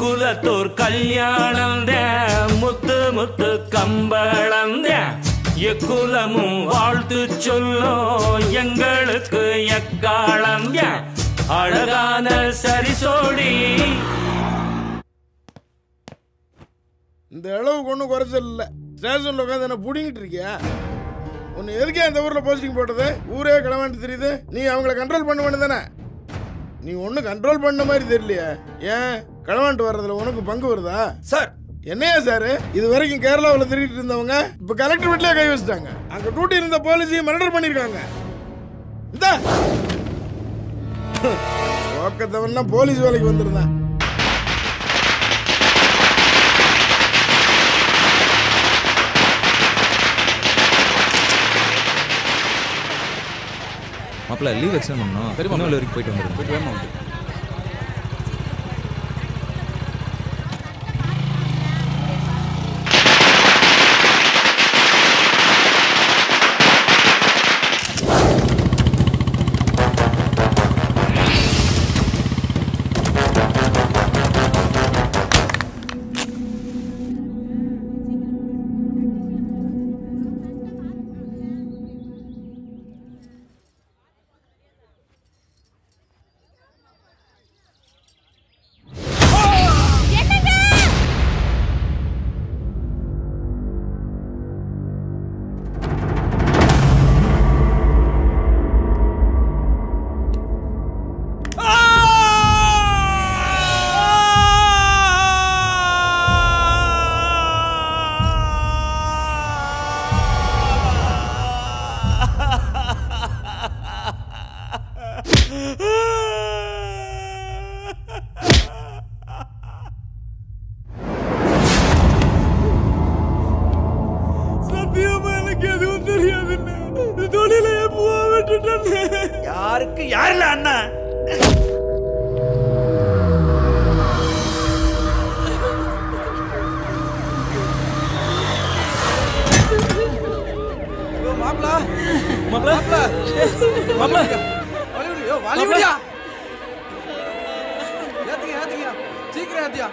முக்குலத்தோர் கல்யாணம் முத்து முத்து கம்பளம் எக்குலமும் வாழ்த்து சொல்லும் எங்களுக்கு எக்காலம் அழகான சரிசோடி இந்த அளவுக்கு ஒன்றும் குறைச்சல் இல்லை ஸ்டேஷனில் உட்காந்து என்ன பிடிங்கிட்டு இருக்கியா உன்னை எதுக்கே அந்த ஊரில் போஸ்டிங் போட்டது ஊரே கிளம்பிட்டு தெரியுது நீ அவங்கள கண்ட்ரோல் பண்ண வேண்டியதானே நீ ஒன்றும் கண்ட்ரோல் பண்ண மாதிரி தெரியலையே ஏன் களவாண்டு வர்றதுல உனக்கு பங்கு வருதா சார் என்னையா சார் இது வரைக்கும் கேரளாவில் திருடிட்டு இருந்தவங்க இப்போ கலெக்டர் வீட்டிலே கை வச்சிட்டாங்க அங்கே டூட்டி இருந்த போலீஸையும் மர்டர் பண்ணியிருக்காங்க இந்த ஓக்கத்தவன்னா போலீஸ் வேலைக்கு வந்திருந்தான் மாப்பிள்ள லீவ் எக்ஸ்டெண்ட் பண்ணணும் திருநெல்வேலி வரைக்கும் போயிட்டு வந்துருங்க போயிட்டு வேமா வந்து சத்தியமா எனக்கு எதுவும் தெரியாதுன்னு தொழிலையே போக விட்டுட்டேன் யாருக்கு யாருல அண்ணா மாப்பிள மாப்பிள மாப்பிள வாலிவுடியோ வாலிவுடியா ஏத்துங்க ஏத்துங்க சீக்கிரம் ஏத்தியா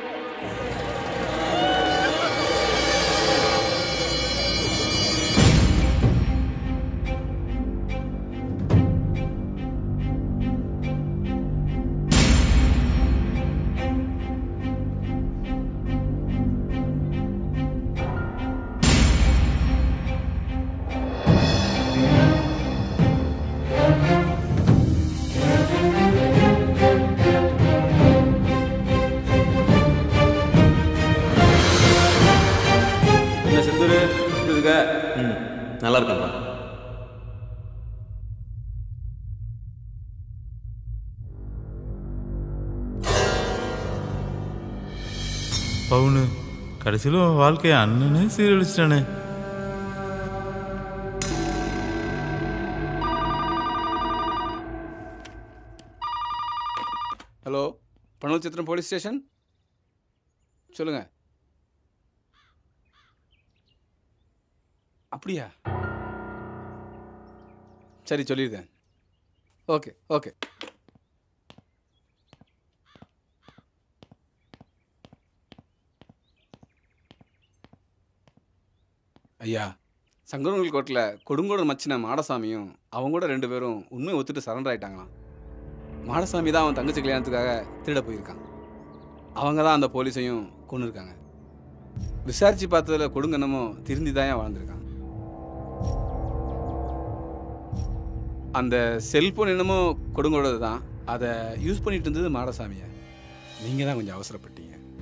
என்ன செந்தூர் இதுக்க ம் நல்லா இருக்கேன்ப்பா பவுனு கடைசியில் உன் வாழ்க்கைய அண்ணனே சீரழிச்சிட்டானே ஹலோ பனூர் சித்திரம் போலீஸ் ஸ்டேஷன் சொல்லுங்க அப்படியா சரி சொல்லியிருக்கேன் ஓகே ஓகே ஐயா சங்கரங்கள் கோட்டில் கொடுங்கோடன் மச்சின மாடசாமியும் அவங்க கூட ரெண்டு பேரும் உண்மையை ஒத்துட்டு சரண்டர் ஆயிட்டாங்களாம் மாடசாமி தான் அவன் தங்கச்சி கல்யாணத்துக்காக திருட போயிருக்கான் அவங்க தான் அந்த போலீஸையும் கொண்டு இருக்காங்க விசாரிச்சு பார்த்ததுல கொடுங்கன்னமோ திருந்தி தான் வாழ்ந்திருக்கான் அந்த செல்போன் என்னமோ கொடுங்கோடது தான் அதை யூஸ் பண்ணிட்டு இருந்தது மாடசாமியை நீங்கள் தான் கொஞ்சம் அவசரப்பட்டீங்க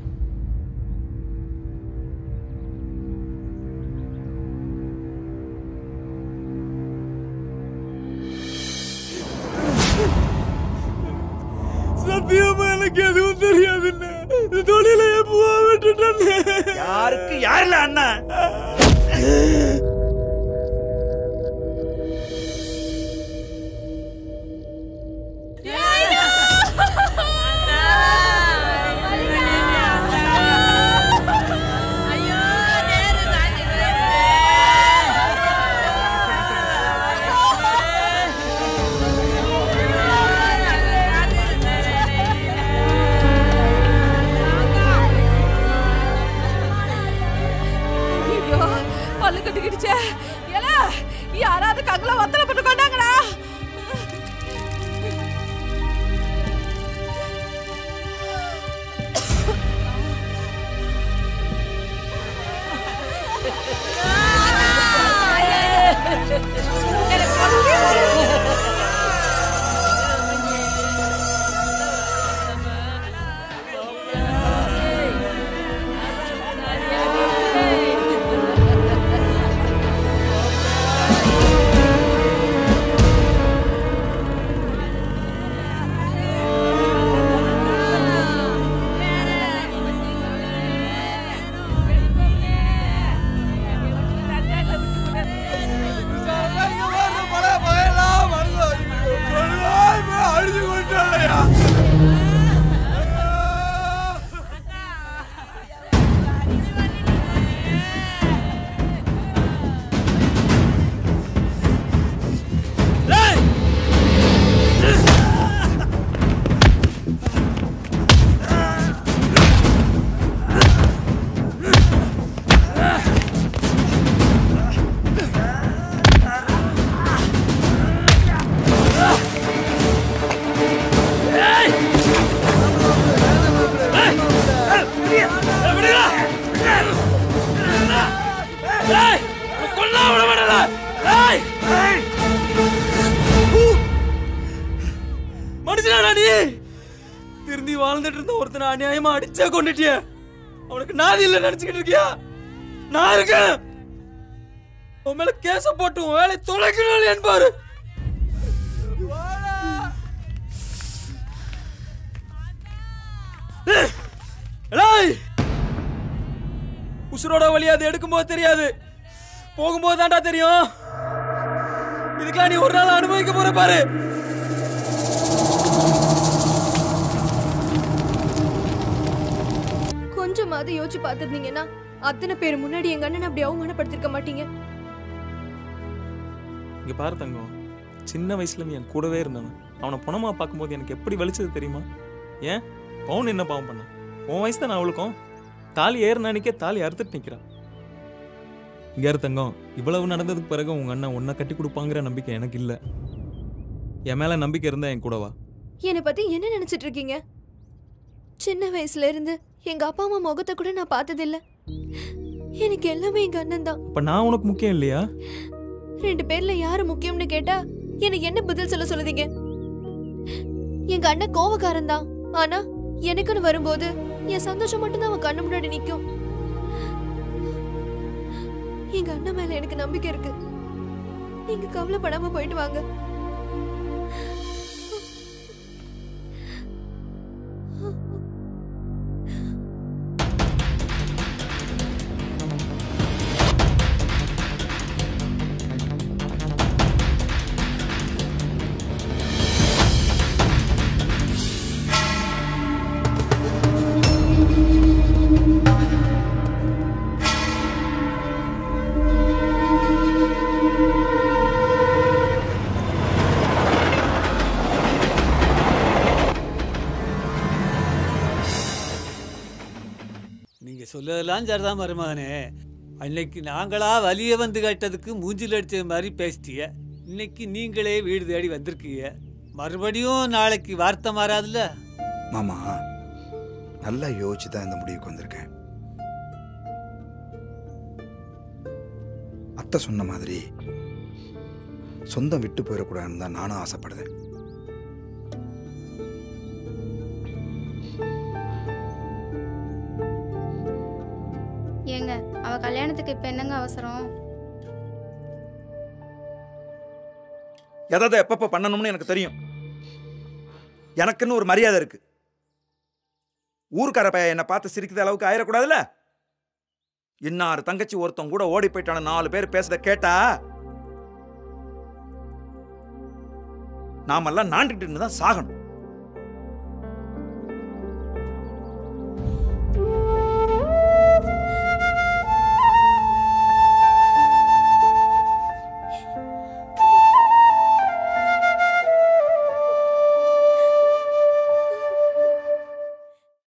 சத்தியமா எனக்கு எதுவும் தெரியாதுன்னு தொழிலையே போக விட்டுட்டேன் யாருக்கு யாருல அண்ணா ஐயோ ஒருத்தனை அநியாயமா அடிச்சே கொண்டுட்டிய அவனுக்கு நாதி இல்ல நினைச்சுக்கிட்டு இருக்கியா நான் இருக்கேன் உன் மேல கேச போட்டு உன் வேலை தொலைக்கணும் என்பாரு உசுரோட வழி அது எடுக்கும்போது தெரியாது போகும்போது தான்டா தெரியும் இதுக்கெல்லாம் நீ ஒரு நாள் அனுபவிக்க போற பாரு கொஞ்சமாவது யோசிச்சு பார்த்துருந்தீங்கன்னா அத்தனை பேர் முன்னாடி எங்க அண்ணன் அப்படி அவமானப்படுத்திருக்க மாட்டீங்க இங்க பாரு தங்கம் சின்ன வயசுல நீ என் கூடவே இருந்தவன் அவனை புனமா பார்க்கும்போது எனக்கு எப்படி வலிச்சது தெரியுமா ஏன் பவுன் என்ன பாவம் பண்ண உன் வயசு தான் அவளுக்கும் தாலி ஏறின அன்னைக்கே தாலி அறுத்துட்டு நிக்கிறான் இங்க இரு தங்கம் இவ்வளவு நடந்ததுக்கு பிறகு உங்க அண்ணன் உன்னை கட்டி கொடுப்பாங்கிற நம்பிக்கை எனக்கு இல்ல என் மேல நம்பிக்கை இருந்தா என் கூடவா என்னை பத்தி என்ன நினைச்சிட்டு இருக்கீங்க சின்ன வயசுல இருந்து எங்க அப்பா அம்மா முகத்தை கூட நான் பார்த்ததில்ல எனக்கு எல்லாமே எங்க அண்ணன் தான் அப்ப நான் உனக்கு முக்கியம் இல்லையா ரெண்டு பேர்ல யாரு முக்கியம்னு கேட்டா எனக்கு என்ன பதில் சொல்ல சொல்லுதீங்க எங்க அண்ணன் கோவக்காரன் தான் ஆனா எனக்குன்னு வரும்போது என் சந்தோஷம் மட்டும்தான் அவன் கண்ணு முன்னாடி நிக்கும் எங்க அண்ணன் மேல எனக்கு நம்பிக்கை இருக்கு நீங்க கவலைப்படாம போயிட்டு வாங்க நீங்க சொல்லதெல்லாம் சரிதான் மருமகனே அன்னைக்கு நாங்களா வலிய வந்து கேட்டதுக்கு மூஞ்சில் அடிச்ச மாதிரி பேசிட்டிய இன்னைக்கு நீங்களே வீடு தேடி வந்திருக்கீங்க மறுபடியும் நாளைக்கு வார்த்தை மாறாதுல்ல மாமா நல்லா யோசிச்சு தான் இந்த முடிவுக்கு வந்திருக்கேன் அத்தை சொன்ன மாதிரி சொந்தம் விட்டு போயிடக்கூடாதுன்னு தான் நானும் ஆசைப்படுறேன் ஏங்க அவ கல்யாணத்துக்கு இப்ப என்னங்க அவசரம் எதை எப்பப்போ பண்ணணும்னு எனக்கு தெரியும் எனக்குன்னு ஒரு மரியாதை இருக்கு ஊர்க்கார பையன் என்னை பார்த்து சிரிக்கிற அளவுக்கு ஆயிடக்கூடாதுல்ல இன்னார் தங்கச்சி ஒருத்தன் கூட ஓடி போயிட்டான நாலு பேர் பேசுறத கேட்டா நாமெல்லாம் நாண்டுகிட்டு தான் சாகணும்